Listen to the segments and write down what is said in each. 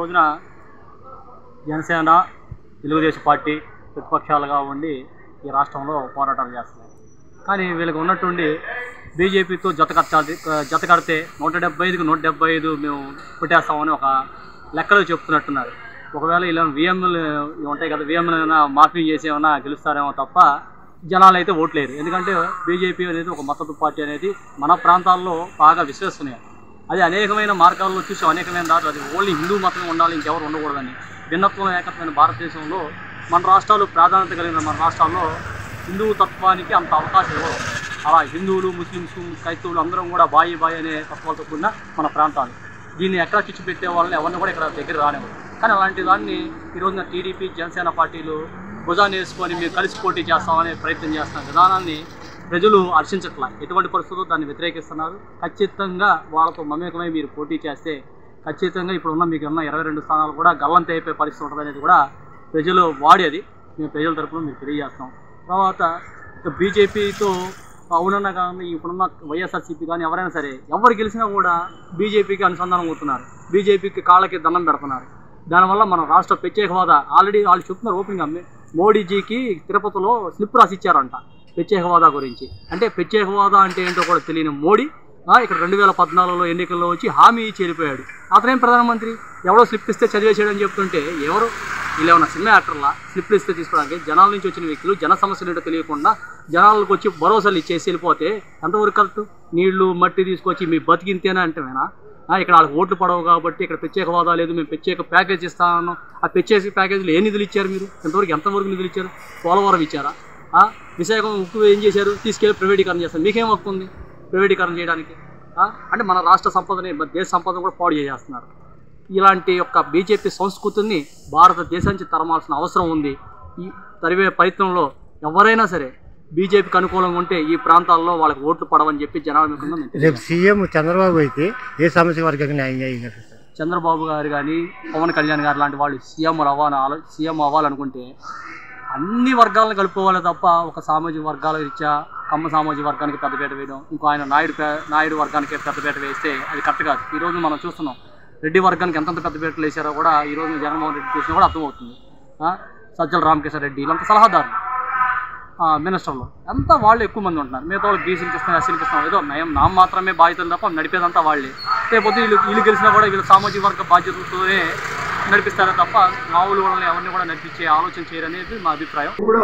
రోజున జనసేన తెలుగుదేశం పార్టీ ప్రతిపక్షాలుగా ఉండి ఈ రాష్ట్రంలో పోరాటాలు చేస్తున్నాయి కానీ వీళ్ళకి ఉన్నట్టుండి బీజేపీతో జత కట్టాలి జత కడితే నూట డెబ్బై ఐదుకి నూట డెబ్బై ఐదు మేము పుట్టేస్తామని ఒక లెక్కలు చెప్తున్నట్టున్నారు ఒకవేళ ఇలా విఎంలు ఉంటాయి కదా విఎంలు మాఫీ చేసి ఏమైనా గెలుస్తారేమో తప్ప జనాలు అయితే ఓట్లేరు ఎందుకంటే బీజేపీ అనేది ఒక మద్దతు పార్టీ అనేది మన ప్రాంతాల్లో బాగా విశ్వసనీయం అది అనేకమైన మార్గాల్లో చూసి అనేకమైన దాంట్లో అది ఓన్లీ హిందూ మతమే ఉండాలి ఇంకెవరు ఉండకూడదని భిన్నత్వం ఏకత్వమైన భారతదేశంలో మన రాష్ట్రాలు ప్రాధాన్యత కలిగిన మన రాష్ట్రాల్లో హిందూ తత్వానికి అంత అవకాశం ఇవ్వరు అలా హిందువులు ముస్లిమ్స్ క్రైస్తవులు అందరం కూడా బాయి బాయి అనే తత్వాలతో కూడిన మన ప్రాంతాలు దీన్ని ఎక్కడ చిచ్చు పెట్టే వాళ్ళని ఎవరిని కూడా ఇక్కడ దగ్గర రానివ్వరు కానీ అలాంటి దాన్ని ఈ రోజున టీడీపీ జనసేన పార్టీలు భుజాన్ని వేసుకొని మేము కలిసి పోటీ చేస్తామనే ప్రయత్నం చేస్తున్న విధానాన్ని ప్రజలు హర్షించట్లా ఎటువంటి పరిస్థితుల్లో దాన్ని వ్యతిరేకిస్తున్నారు ఖచ్చితంగా వాళ్ళతో మమేకమై మీరు పోటీ చేస్తే ఖచ్చితంగా ఇప్పుడు ఉన్న మీకు ఉన్న ఇరవై రెండు స్థానాలు కూడా గల్లంత అయిపోయే పరిస్థితి ఉంటుంది అనేది కూడా ప్రజలు వాడేది మేము ప్రజల తరపున మీకు తెలియజేస్తాం తర్వాత ఇక బీజేపీతో అవునన్నా కానీ ఇప్పుడున్న వైఎస్ఆర్సీపీ కానీ ఎవరైనా సరే ఎవరు గెలిచినా కూడా బీజేపీకి అనుసంధానం అవుతున్నారు బీజేపీకి కాళ్ళకి దండం పెడుతున్నారు దానివల్ల మన రాష్ట్ర ప్రత్యేక హోదా ఆల్రెడీ వాళ్ళు చెప్తున్నారు ఓపెన్గా మోడీజీకి తిరుపతిలో స్లిప్ రాసి ఇచ్చారంట ప్రత్యేక హోదా గురించి అంటే ప్రత్యేక హోదా అంటే ఏంటో కూడా తెలియని మోడీ ఆ, ఇక్కడ రెండు వేల పద్నాలుగులో ఎన్నికల్లో వచ్చి హామీ ఇచ్చి వెళ్ళిపోయాడు అతనేం ప్రధానమంత్రి ఎవరో స్లిప్ ఇస్తే చదివేసేయడం చెప్తుంటే ఎవరు వీళ్ళు ఏమన్నా సినిమా యాక్టర్లా స్లిప్లు ఇస్తే తీసుకోవడానికి జనాల నుంచి వచ్చిన వ్యక్తులు జన సమస్యలు ఏంటో తెలియకుండా జనాలకు వచ్చి భరోసాలు ఇచ్చేసి వెళ్ళిపోతే ఎంతవరకు కరెక్ట్ నీళ్లు మట్టి తీసుకొచ్చి మీ బతికింతేనా అంటేనా ఆ, ఇక్కడ వాళ్ళకి ఓట్లు పడవు కాబట్టి ఇక్కడ ప్రత్యేక హోదా లేదు మేము ప్రత్యేక ప్యాకేజ్ ఇస్తాను ఆ ప్రత్యేక ప్యాకేజీలో ఏ నిధులు ఇచ్చారు మీరు ఎంతవరకు ఎంతవరకు నిధులు ఇచ్చారు పోలవరం ఇచ్చారా ఆ, విశాఖం ఉక్కు ఏం చేశారు తీసుకెళ్ళి ప్రైవేటీకరణ చేస్తారు మీకేం హక్కు ఉంది ప్రైవేటీకరణ చేయడానికి ఆ, అంటే మన రాష్ట్ర సంపదని మన దేశ సంపదను కూడా పాడు చేసేస్తున్నారు ఇలాంటి యొక్క బీజేపీ సంస్కృతిని భారతదేశం నుంచి తరమాల్సిన అవసరం ఉంది ఈ తరివే ప్రయత్నంలో ఎవరైనా సరే బీజేపీకి అనుకూలంగా ఉంటే ఈ ప్రాంతాల్లో వాళ్ళకి ఓట్లు పడవని చెప్పి జనాల ముఖంగా మేము రేపు సీఎం చంద్రబాబు అయితే ఏ సమస్య వరకు న్యాయం చేయగలరు సార్ చంద్రబాబు గారు కానీ పవన్ కళ్యాణ్ గారు లాంటి వాళ్ళు సీఎం అవ్వాలని ఆలో సీఎం అవ్వాలనుకుంటే అన్ని వర్గాలను కలుపుకోవాలి తప్ప ఒక సామాజిక వర్గాల రీత్యా కమ్మ సామాజిక వర్గానికి పెద్దపీట వేయడం ఇంకో ఆయన నాయుడు పే- నాయుడు వర్గానికి పెద్దపీట వేస్తే అది కరెక్ట్ కాదు ఈ రోజు మనం చూస్తున్నాం రెడ్డి వర్గానికి ఎంతెంత పెద్దపీటలు వేసారో కూడా ఈ రోజు జగన్మోహన్ రెడ్డి చూసినా కూడా అర్థమవుతుంది ఆ, సజ్జల రామకృష్ణ రెడ్డి వీళ్ళంతా సలహాదారులు ఆ, మినిస్టర్లు అంతా వాళ్ళు ఎక్కువ మంది ఉంటున్నారు మిగతా వాళ్ళు బీసీలకు ఇస్తాం ఎస్సీలకు ఇస్తాం ఏదో నయం నా మాత్రమే బాధ్యతలు తప్ప నడిపేదంతా వాళ్ళే రేపొద్దు వీళ్ళు వీళ్ళు గెలిచినా కూడా వీళ్ళు సామాజిక వర్గ బాధ్యతలతోనే నడిపిస్తారే తప్ప మామూలు వాళ్ళని ఎవరిని కూడా నడిపించే ఆలోచన చేయరనేది మా అభిప్రాయం ఇప్పుడు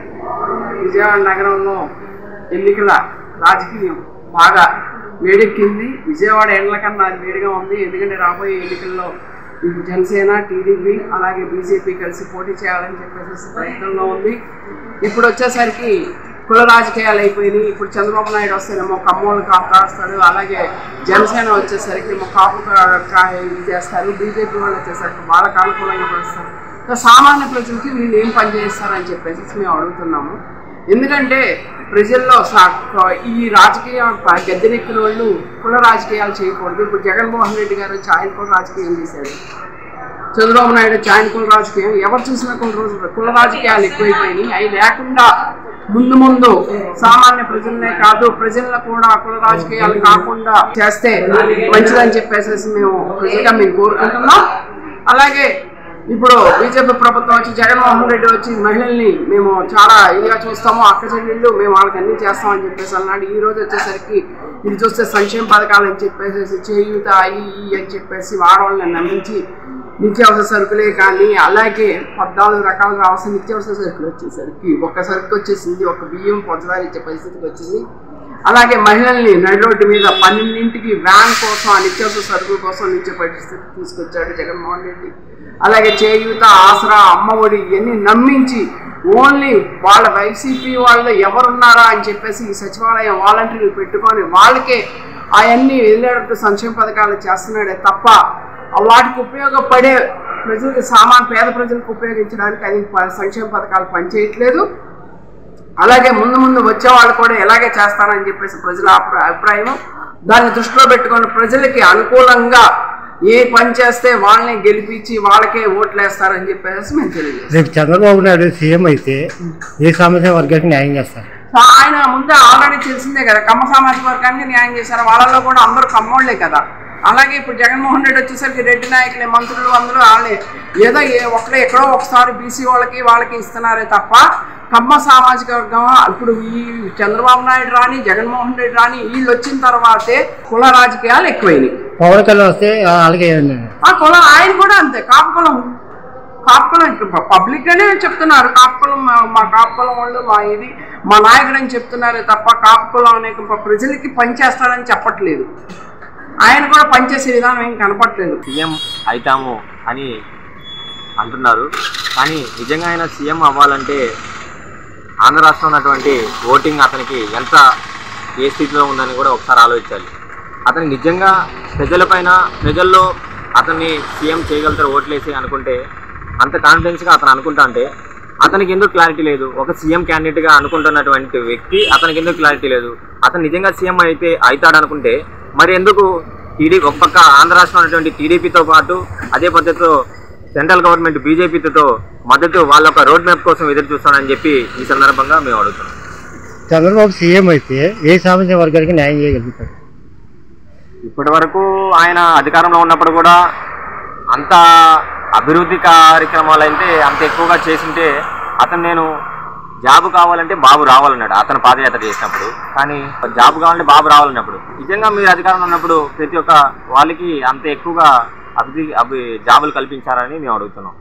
విజయవాడ నగరంలో ఎన్నికల రాజకీయం బాగా వేడెక్కింది విజయవాడ ఎండల కన్నా అది వేడిగా ఉంది ఎందుకంటే రాబోయే ఎన్నికల్లో ఇటు జనసేన టీడీపీ అలాగే బీజేపీ కలిసి పోటీ చేయాలని చెప్పేసి ప్రయత్నంలో ఉంది ఇప్పుడు వచ్చేసరికి కుల రాజకీయాలు అయిపోయినాయి ఇప్పుడు చంద్రబాబు నాయుడు వస్తేనేమో కమ్మోళ్ళు కాపు కాస్తాడు అలాగే జనసేన వచ్చేసరికి ఏమో కాపు కా- కా- ఇది చేస్తారు బీజేపీ వాళ్ళు వచ్చేసరికి వాళ్ళకి అనుకూలంగా పరుస్తారు సో సామాన్య ప్రజలకి వీళ్ళు ఏం పని చేస్తారని చెప్పేసి మేము అడుగుతున్నాము ఎందుకంటే ప్రజల్లో సా- ఈ రాజకీయ ప- గద్దెనెక్కిన వాళ్ళు కుల రాజకీయాలు చేయకూడదు ఇప్పుడు జగన్మోహన్ రెడ్డి గారు వచ్చి ఆయన కూడా రాజకీయం చేశాడు చంద్రబాబు నాయుడు వచ్చి ఆయన కుల రాజకీయం ఎవరు చూసినా కొన్ని రోజులు కుల రాజకీయాలు ఎక్కువైపోయినాయి అవి లేకుండా ముందు ముందు సామాన్య ప్రజలనే కాదు ప్రజలను కూడా కుల రాజకీయాలు కాకుండా చేస్తే మంచిదని చెప్పేసి మేము ప్రజలుగా మేము కోరుకుంటున్నాం అలాగే ఇప్పుడు బీజేపీ ప్రభుత్వం వచ్చి జగన్మోహన్ రెడ్డి వచ్చి మహిళల్ని మేము చాలా ఇదిగా చూస్తాము అక్క చెల్లెళ్ళు మేము వాళ్ళకి అన్ని చేస్తామని చెప్పేసి అన్నాడు ఈ రోజు వచ్చేసరికి ఇది చూస్తే సంక్షేమ పథకాలు అని చెప్పేసి చేయూత అయి ఇయి అని చెప్పేసి వాడవాళ్ళని నమ్మించి నిత్యావసర సరుకులే కానీ అలాగే పద్నాలుగు రకాల రావాల్సిన నిత్యావసర సరుకులు వచ్చేసరికి ఒక్క సరుకు వచ్చేసింది ఒక బియ్యం పంచదార ఇచ్చే పరిస్థితికి వచ్చింది అలాగే మహిళల్ని నడి రోడ్డు మీద పన్నెండింటికి వ్యాన్ కోసం ఆ నిత్యావసర సరుకుల కోసం నిత్య పరిస్థితి తీసుకొచ్చాడు జగన్మోహన్ రెడ్డి అలాగే చేయూత ఆసరా అమ్మఒడి ఇవన్నీ నమ్మించి ఓన్లీ వాళ్ళ వైసీపీ వాళ్ళు ఎవరున్నారా అని చెప్పేసి ఈ సచివాలయం వాలంటీర్లు పెట్టుకొని వాళ్ళకే అవన్నీ వెళ్ళేటట్టు సంక్షేమ పథకాలు చేస్తున్నాడే తప్ప వాటికి ఉపయోగపడే ప్రజలకు సామాన్ పేద ప్రజలకు ఉపయోగించడానికి అది ప- సంక్షేమ పథకాలు పనిచేయట్లేదు అలాగే ముందు ముందు వచ్చే వాళ్ళు కూడా ఎలాగే చేస్తారని చెప్పేసి ప్రజల అభిప్రా- అభిప్రాయం దాన్ని దృష్టిలో పెట్టుకొని ప్రజలకి అనుకూలంగా ఏ పని చేస్తే వాళ్ళని గెలిపించి వాళ్ళకే ఓట్లు వేస్తారని చెప్పేసి మేము తెలియజేస్తాం రేపు చంద్రబాబు నాయుడు సీఎం అయితే ఏ సమస్య వర్గానికి న్యాయం చేస్తారు ఆయన ముందే ఆల్రెడీ తెలిసిందే కదా కమ్మ సామాజిక వర్గానికి న్యాయం చేశారు వాళ్ళలో కూడా అందరూ కమ్మోళ్లే కదా అలాగే ఇప్పుడు జగన్మోహన్ రెడ్డి వచ్చేసరికి రెడ్డి నాయకులే మంత్రులు అందరూ వాళ్ళే ఏదో ఏ ఒక్కడే ఎక్కడో ఒకసారి బీసీ వాళ్ళకి వాళ్ళకి ఇస్తున్నారే తప్ప కమ్మ సామాజిక వర్గం ఇప్పుడు ఈ చంద్రబాబు నాయుడు రాని జగన్మోహన్ రెడ్డి రాని వీళ్ళు వచ్చిన తర్వాతే కుల రాజకీయాలు ఎక్కువైనాయి పవన్ కళ్యాణ్ వస్తే అలాగే ఆ కులం ఆయన కూడా అంతే కాపు కులం కాపు కులం పబ్లిక్ గానే చెప్తున్నారు కాపు కులం మా- మా కాపు కులం వాళ్ళు మా ఇది మా నాయకుడు అని చెప్తున్నారే తప్ప కాపు కులం అనే ప్రజలకి పనిచేస్తాడని చెప్పట్లేదు ఆయన కూడా పనిచేసే విధానం ఏం కనపట్లేదు సీఎం అవుతాము అని అంటున్నారు కానీ నిజంగా ఆయన సీఎం అవ్వాలంటే ఆంధ్ర రాష్ట్రం ఉన్నటువంటి ఓటింగ్ అతనికి ఎంత ఏ స్థితిలో ఉందని కూడా ఒకసారి ఆలోచించాలి అతను నిజంగా ప్రజలపైన ప్రజల్లో అతన్ని సీఎం చేయగలుగుతారు ఓట్లేసి అనుకుంటే అంత కాన్ఫిడెన్స్గా అతను అనుకుంటా అంటే అతనికి ఎందుకు క్లారిటీ లేదు ఒక సీఎం క్యాండిడేట్గా అనుకుంటున్నటువంటి వ్యక్తి అతనికి ఎందుకు క్లారిటీ లేదు అతను నిజంగా సీఎం అయితే అవుతాడు అనుకుంటే మరి ఎందుకు టీడీపీ ఒక పక్క ఆంధ్ర రాష్ట్రం ఉన్నటువంటి టీడీపీతో పాటు అదే పద్ధతిలో సెంట్రల్ గవర్నమెంట్ బీజేపీతో మద్దతు వాళ్ళ ఒక రోడ్ మ్యాప్ కోసం ఎదురు చూస్తానని చెప్పి ఈ సందర్భంగా మేము అడుగుతున్నాం చంద్రబాబు సీఎం అయితే ఏ సామాజిక వర్గానికి న్యాయం చేయగలుగుతారు ఇప్పటి వరకు ఆయన అధికారంలో ఉన్నప్పుడు కూడా అంత అభివృద్ధి కార్యక్రమాలు అయితే అంత ఎక్కువగా చేసింటే అతను నేను జాబ్ కావాలంటే బాబు రావాలన్నాడు అతను పాదయాత్ర చేసినప్పుడు కానీ జాబ్ కావాలంటే బాబు రావాలన్నప్పుడు నిజంగా మీరు అధికారంలో ఉన్నప్పుడు ప్రతి ఒక్క వాళ్ళకి అంత ఎక్కువగా అభివృద్ధి అభి జాబులు కల్పించారని మేము అడుగుతున్నాం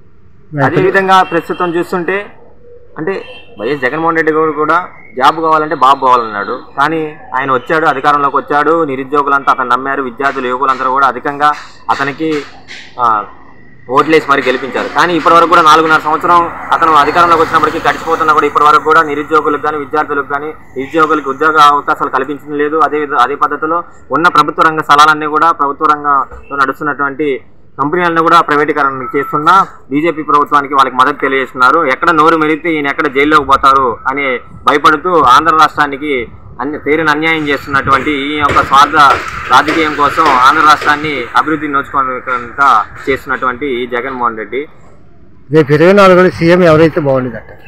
అదే విధంగా ప్రస్తుతం చూస్తుంటే అంటే వైఎస్ జగన్మోహన్ రెడ్డి గారు కూడా జాబ్ కావాలంటే బాబు కావాలన్నాడు కానీ ఆయన వచ్చాడు అధికారంలోకి వచ్చాడు నిరుద్యోగులంతా అతను నమ్మారు విద్యార్థులు యువకులందరూ కూడా అధికంగా అతనికి ఆ, ఓట్లేసి మరి గెలిపించారు కానీ ఇప్పటి వరకు కూడా నాలుగున్నర సంవత్సరం అతను అధికారంలోకి వచ్చినప్పటికీ గడిచిపోతున్నా కూడా ఇప్పటి వరకు కూడా నిరుద్యోగులకు కానీ విద్యార్థులకు కానీ నిరుద్యోగులకు ఉద్యోగ అవకాశాలు కల్పించడం లేదు అదే విధ- అదే పద్ధతిలో ఉన్న ప్రభుత్వ రంగ స్థలాలన్నీ కూడా ప్రభుత్వ రంగంలో నడుస్తున్నటువంటి కంపెనీలను కూడా ప్రైవేటీకరణ చేస్తున్నా బీజేపీ ప్రభుత్వానికి వాళ్ళకి మద్దతు తెలియజేస్తున్నారు ఎక్కడ నోరు మెరిగితే ఈయన ఎక్కడ జైల్లోకి పోతారు అని భయపడుతూ ఆంధ్ర రాష్ట్రానికి అన్ని తీరిన అన్యాయం చేస్తున్నటువంటి ఈ యొక్క స్వార్థ రాజకీయం కోసం ఆంధ్ర రాష్ట్రాన్ని అభివృద్ధి నోచుకోవడానికి చేస్తున్నటువంటి ఈ జగన్మోహన్ రెడ్డి రేపు ఇరవై నాలుగులో సీఎం ఎవరైతే బాగుండేది అంటారు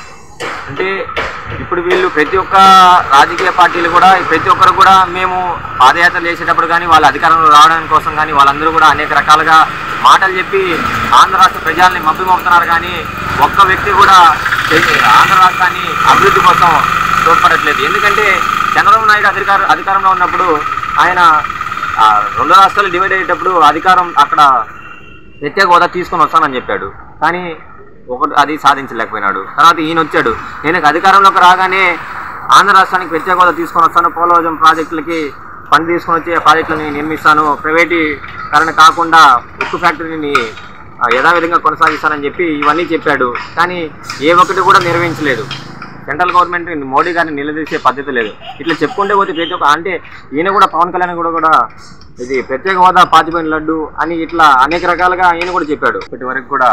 అంటే ఇప్పుడు వీళ్ళు ప్రతి ఒక్క రాజకీయ పార్టీలు కూడా ప్రతి ఒక్కరు కూడా మేము పాదయాత్ర చేసేటప్పుడు కానీ వాళ్ళ అధికారంలో రావడానికి కోసం కానీ వాళ్ళందరూ కూడా అనేక రకాలుగా మాటలు చెప్పి ఆంధ్ర రాష్ట్ర ప్రజల్ని మభ్యమవుతున్నారు కానీ ఒక్క వ్యక్తి కూడా తె- ఆంధ్ర రాష్ట్రాన్ని అభివృద్ధి కోసం తోడ్పడట్లేదు ఎందుకంటే చంద్రబాబు నాయుడు అధికార అధికారంలో ఉన్నప్పుడు ఆయన ఆ, రెండు రాష్ట్రాలు డివైడ్ అయ్యేటప్పుడు అధికారం అక్కడ ప్రత్యేక హోదా తీసుకొని వస్తానని చెప్పాడు కానీ ఒకటి అది సాధించలేకపోయినాడు తర్వాత ఈయన వచ్చాడు నేను అధికారంలోకి రాగానే ఆంధ్ర రాష్ట్రానికి ప్రత్యేక హోదా తీసుకొని వస్తాను పోలవరం ప్రాజెక్టులకి ఫండ్ తీసుకొని వచ్చి ఆ ప్రాజెక్టులని నిర్మిస్తాను ప్రైవేటీకరణ కాకుండా ఉక్కు ఫ్యాక్టరీని ఆ, యథావిధంగా కొనసాగిస్తానని చెప్పి ఇవన్నీ చెప్పాడు కానీ ఏ ఒక్కటి కూడా నిర్వహించలేదు సెంట్రల్ గవర్నమెంట్ మోడీ గారిని నిలదీసే పద్ధతి లేదు ఇట్లా చెప్పుకుంటే పోతే ప్రతి ఒక్క అంటే ఈయన కూడా పవన్ కళ్యాణ్ కూడా కూడా ఇది ప్రత్యేక హోదా పాచిపోయిన లడ్డు అని ఇట్లా అనేక రకాలుగా ఆయన కూడా చెప్పాడు ఇప్పటి వరకు కూడా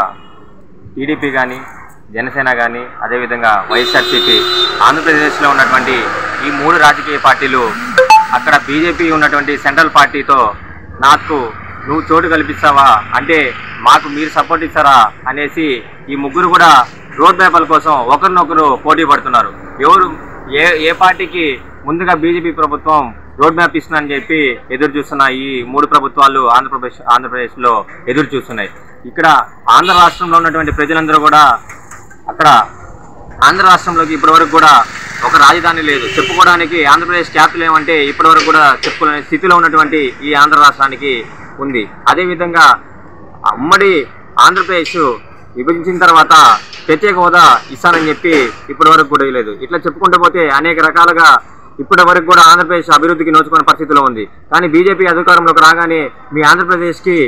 టీడీపీ కానీ జనసేన కానీ అదేవిధంగా వైఎస్ఆర్సీపీ ఆంధ్రప్రదేశ్లో ఉన్నటువంటి ఈ మూడు రాజకీయ పార్టీలు అక్కడ బీజేపీ ఉన్నటువంటి సెంట్రల్ పార్టీతో నాకు నువ్వు చోటు కల్పిస్తావా అంటే మాకు మీరు సపోర్ట్ ఇస్తారా అనేసి ఈ ముగ్గురు కూడా రోడ్ మ్యాప్ల కోసం ఒకరినొకరు పోటీ పడుతున్నారు ఎవరు ఏ ఏ పార్టీకి ముందుగా బీజేపీ ప్రభుత్వం రోడ్ మ్యాప్ ఇస్తుందని చెప్పి ఎదురు చూస్తున్న ఈ మూడు ప్రభుత్వాలు ఆంధ్రప్రదేశ్ ఆంధ్రప్రదేశ్లో ఎదురు చూస్తున్నాయి ఇక్కడ ఆంధ్ర రాష్ట్రంలో ఉన్నటువంటి ప్రజలందరూ కూడా అక్కడ ఆంధ్ర రాష్ట్రంలోకి ఇప్పటివరకు కూడా ఒక రాజధాని లేదు చెప్పుకోవడానికి ఆంధ్రప్రదేశ్ క్యాపిటల్ ఏమంటే ఇప్పటివరకు కూడా చెప్పుకోలేని స్థితిలో ఉన్నటువంటి ఈ ఆంధ్ర రాష్ట్రానికి ఉంది అదేవిధంగా ఆ ఉమ్మడి ఆంధ్రప్రదేశ్ విభజించిన తర్వాత ప్రత్యేక హోదా ఇస్తానని చెప్పి ఇప్పటి వరకు కూడా లేదు ఇట్లా చెప్పుకుంటూ పోతే అనేక రకాలుగా ఇప్పటి వరకు కూడా ఆంధ్రప్రదేశ్ అభివృద్ధికి నోచుకునే పరిస్థితిలో ఉంది కానీ బీజేపీ అధికారంలోకి రాగానే మీ ఆంధ్రప్రదేశ్కి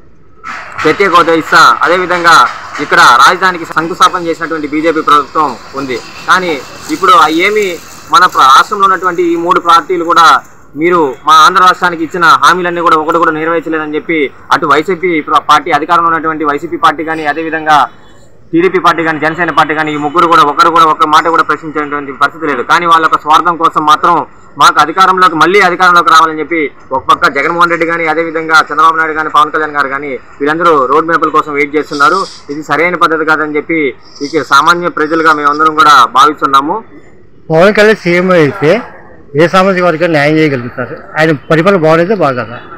ప్రత్యేక హోదా ఇస్తా అదేవిధంగా ఇక్కడ రాజధానికి శంకుస్థాపన చేసినటువంటి బీజేపీ ప్రభుత్వం ఉంది కానీ ఇప్పుడు ఆ ఏమి మన ప్ర- రాష్ట్రంలో ఉన్నటువంటి ఈ మూడు పార్టీలు కూడా మీరు మా ఆంధ్ర రాష్ట్రానికి ఇచ్చిన హామీలన్నీ కూడా ఒకటి కూడా నెరవేర్చలేదని చెప్పి అటు వైసీపీ ప్ర- పార్టీ అధికారంలో ఉన్నటువంటి వైసీపీ పార్టీ కానీ అదేవిధంగా టీడీపీ పార్టీ కానీ జనసేన పార్టీ కానీ ఈ ముగ్గురు కూడా ఒకరు కూడా ఒక్క మాట కూడా ప్రశ్నించేటువంటి పరిస్థితి లేదు కానీ వాళ్ళ యొక్క స్వార్థం కోసం మాత్రం మాకు అధికారంలోకి మళ్ళీ అధికారంలోకి రావాలని చెప్పి ఒక పక్క జగన్మోహన్ రెడ్డి కానీ అదేవిధంగా చంద్రబాబు నాయుడు కానీ పవన్ కళ్యాణ్ గారు కానీ వీళ్ళందరూ రోడ్ మ్యాప్ల కోసం వెయిట్ చేస్తున్నారు ఇది సరైన పద్ధతి కాదని చెప్పి ఇక సామాన్య ప్రజలుగా మేమందరం కూడా భావిస్తున్నాము పవన్ కళ్యాణ్ సీఎం అయితే ఏ సామాజిక వర్గాన్ని న్యాయం చేయగలుగుతారు ఆయన పరిపాలన బాగుండేదే బాగా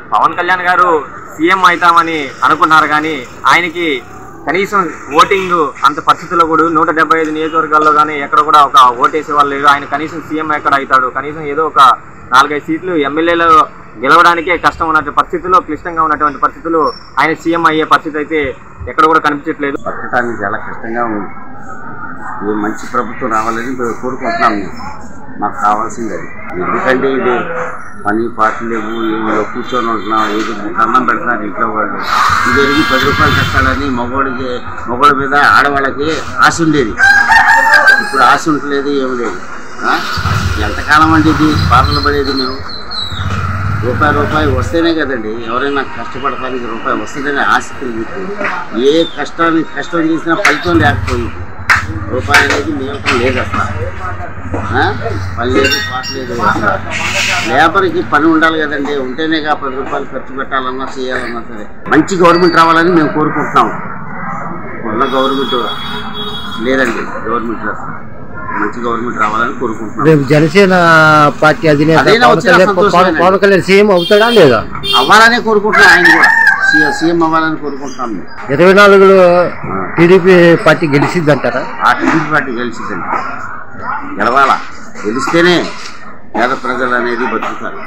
పవన్ కళ్యాణ్ గారు సీఎం అవుతామని అనుకున్నారు కానీ ఆయనకి కనీసం ఓటింగ్ అంత పరిస్థితుల్లో కూడా నూట డెబ్బై ఐదు నియోజకవర్గాల్లో కానీ ఎక్కడ కూడా ఒక ఓటేసే వాళ్ళు లేరు ఆయన కనీసం సీఎం ఎక్కడ అవుతాడు కనీసం ఏదో ఒక నాలుగైదు సీట్లు ఎమ్మెల్యేలు గెలవడానికే కష్టం ఉన్నటువంటి పరిస్థితుల్లో క్లిష్టంగా ఉన్నటువంటి పరిస్థితులు ఆయన సీఎం అయ్యే పరిస్థితి అయితే ఎక్కడ కూడా కనిపించట్లేదు బతకటానికి చాలా కష్టంగా ఉంది ఇది మంచి ప్రభుత్వం రావాలని మేము కోరుకుంటున్నాం మేము మాకు కావాల్సింది అది ఎందుకంటే ఇది పని పాటలు లేవు ఏమి లేవు కూర్చొని ఉంటున్నాం ఏది అన్నం పెడుతున్నారు ఇంట్లో వాళ్ళు ఇది ఎరిగి పది రూపాయలు కట్టాలని మగవాడికి మగవాడి మీద ఆడవాళ్ళకి ఆశ ఉండేది ఇప్పుడు ఆశ ఉండలేదు ఏమి లేదు ఆ? ఎంతకాలం అండి ఇది బాధలు పడేది మేము రూపాయి రూపాయి వస్తేనే కదండి ఎవరైనా కష్టపడటానికి రూపాయి వస్తేనే ఆశ కలిగింది ఏ కష్టాన్ని కష్టం చేసినా ఫలితం లేకపోయింది రూపాయి అనేది నియమం లేదు అసలు ఆ? పని లేదు పాట లేదు అసలు లేబర్కి పని ఉండాలి కదండి ఉంటేనే కా పది రూపాయలు ఖర్చు పెట్టాలన్నా చేయాలన్నా సరే మంచి గవర్నమెంట్ రావాలని మేము కోరుకుంటున్నాం ఉన్న గవర్నమెంట్ లేదండి గవర్నమెంట్ అసలు మంచి గవర్నమెంట్ రావాలని కోరుకుంటున్నాం రేపు జనసేన పార్టీ అధినేత అదేనా పవన్ వచ్చినా కళ్యాణ్ సంతోషమేనండి. పవన్ కళ్యాణ్ సీఎం అవుతాడా లేదా అవ్వాలనే కోరుకుంటున్నాం ఆయన కూడా సీ- సీఎం అవ్వాలని కోరుకుంటున్నాం మేము ఇరవై నాలుగులో టీడీపీ పార్టీ గెలిచిద్ది అంటారా ఆ టీడీపీ పార్టీ గెలిచిందండి గెలవాలా గెలిస్తేనే పేద ప్రజలు అనేది బతుకుతారు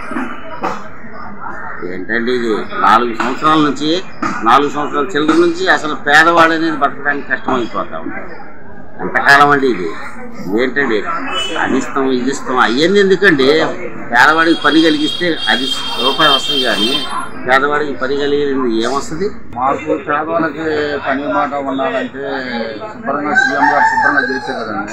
ఏంటంటే ఇది నాలుగు సంవత్సరాల నుంచి నాలుగు సంవత్సరాల చిల్లర నుంచి అసలు పేదవాడు అనేది బతకడానికి కష్టం అయిపోతా ఉంటాడు ఎంతకాలం అండి ఇది ఏంటండి అది ఇస్తాం ఇది ఇస్తాం అవన్నీ ఎందుకండి పేదవాడికి పని కలిగిస్తే అది రూపాయి వస్తుంది కానీ పేదవాడికి పని కలిగింది ఏమొస్తుంది మాకు పేదవాళ్ళకి పని మాట ఉండాలంటే శుభ్రంగా సీఎం గారు శుభ్రంగా చేసే కదండి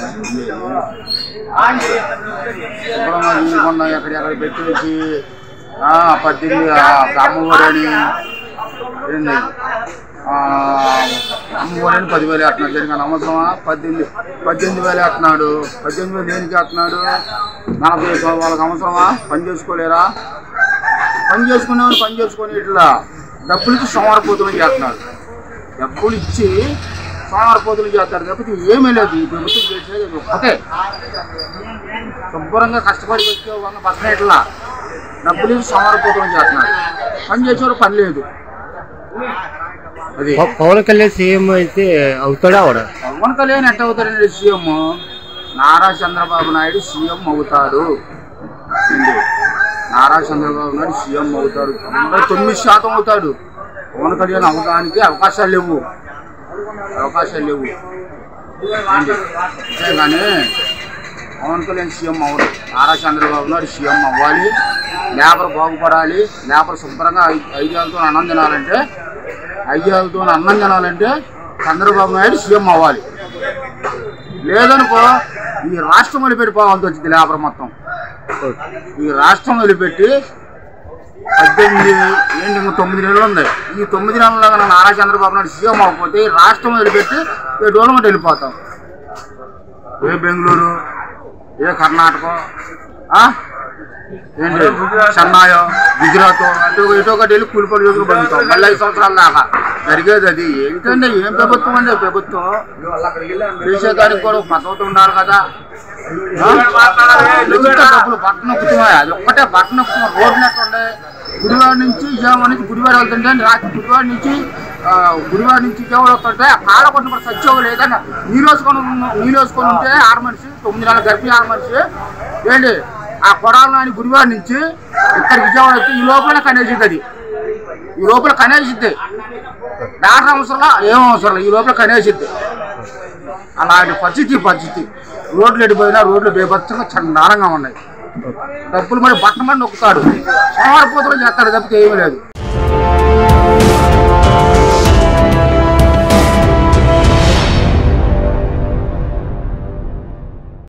శుభ్రంగా ఇవ్వకుండా ఎక్కడెక్కడ పెట్టేసి ఆ, పద్దెనిమిది ఆ, అమ్మఒడని ఏంది ఆ, అమ్మఒడని పదివేలు వేస్తున్నాడు జరిగిన అవసరమా పద్దెనిమిది పద్దెనిమిది వేలు వేస్తున్నాడు పద్దెనిమిది వేలు దేనికి వేస్తున్నాడు నలభై ఐదు వాళ్ళకి అవసరమా పని చేసుకోలేరా పని చేసుకునేవాడు పని చేసుకుని ఇట్లా డబ్బులకి సోమవారపోతులు చేస్తున్నాడు డబ్బులు ఇచ్చి సోమవారపోతులు చేస్తాడు తప్పితే ఏమీ లేదు ఈ ప్రభుత్వం చేసేది ఇది ఒక్కటే శుభ్రంగా కష్టపడి వచ్చే వంద పక్కన ఇట్లా డబ్బులు ఇచ్చి సోమవారపోతులు చేస్తున్నాడు పని చేసేవాడు పని లేదు అది ప- పవన్ కళ్యాణ్ సీఎం అయితే అవుతాడా అవడా పవన్ కళ్యాణ్ ఎట్ట అవుతాడండి సీఎం నారా చంద్రబాబు నాయుడు సీఎం అవుతాడు ఏంటి? నారా చంద్రబాబు నాయుడు సీఎం అవుతాడు తొంభై తొమ్మిది శాతం అవుతాడు పవన్ కళ్యాణ్ అవడానికి అవకాశాలు లేవు అవకాశాలు లేవు ఏంటి? అంతేగాని పవన్ కళ్యాణ్ సీఎం అవ్వడు నారా చంద్రబాబు నాయుడు సీఎం అవ్వాలి లేబర్ బాగుపడాలి లేబర్ శుభ్రంగా ఐ- ఐదేళ్ళతో అన్నం తినాలంటే ఐదేళ్ళతో అన్నం తినాలంటే చంద్రబాబు నాయుడు సీఎం అవ్వాలి లేదనుకో ఈ రాష్ట్రం వదిలిపెట్టిపోవాల్సి వచ్చింది లేబర్ మొత్తం ఈ రాష్ట్రం వదిలిపెట్టి పద్దెనిమిది ఏంటి ఇంకో తొమ్మిది నెలలు ఉంది ఈ తొమ్మిది నెలల్లో కనుక నారా చంద్రబాబు నాయుడు సీఎం అవ్వకపోతే ఈ రాష్ట్రం వదిలిపెట్టి ఏ డోలమెంట్ వెళ్ళిపోతాం ఏ బెంగళూరు ఏ కర్ణాటక ఆ? ఏంటి చెన్నయో గుజరాత్ అటు ఇటు ఒకటి వెళ్ళి కూలి పని చేసుకుని బతుకుతాం మళ్ళీ ఐదు సంవత్సరాల దాకా జరిగేది అది ఏంటంటే ఏం ప్రభుత్వం అండి ప్రభుత్వం చేసేదానికి కూడా ఒక పద్ధతి ఉండాలి కదా ఆ? ఎందుకంటే డబ్బులు బట్టన కుటుంబం అది ఒక్కటే బట్టన కుటుంబం రోడ్లు ఎట్టుండే గుడివాడ నుంచి విజయవాడ నుంచి గుడివాడ వెళ్తుంటే రాత్రి గుడివాడ నుంచి ఆ, గుడివాడ నుంచి విజయవాడ వస్తుంటే కాడ కొట్టిన సత్యం లేదన్న నీళ్ళు వేసుకొని ఉన్న- నీళ్ళు వేసుకొని ఉంటే ఆరు మనిషి తొమ్మిది నెలల గర్భిణి ఆరు మనిషి ఏంటి ఆ కొడాల నాని గుడివాడ నుంచి ఇక్కడ విజయవాడ వచ్చి ఈ లోపల కనేసిద్ది అది ఈ లోపల కనేసిద్ది డాక్టర్ అవసరంలా ఏం అవసరం ఈ లోపల కనేసిద్ది అలాంటి పరిస్థితి ఈ పరిస్థితి రోడ్లు ఎడిపోయినా రోడ్లు బేభత్సంగా చండాలంగా ఉన్నాయి డబ్బులు మరి బట్టమని నొక్కుతాడు సోమవారపోతులు చేస్తాడు తప్పితే ఏమీ లేదు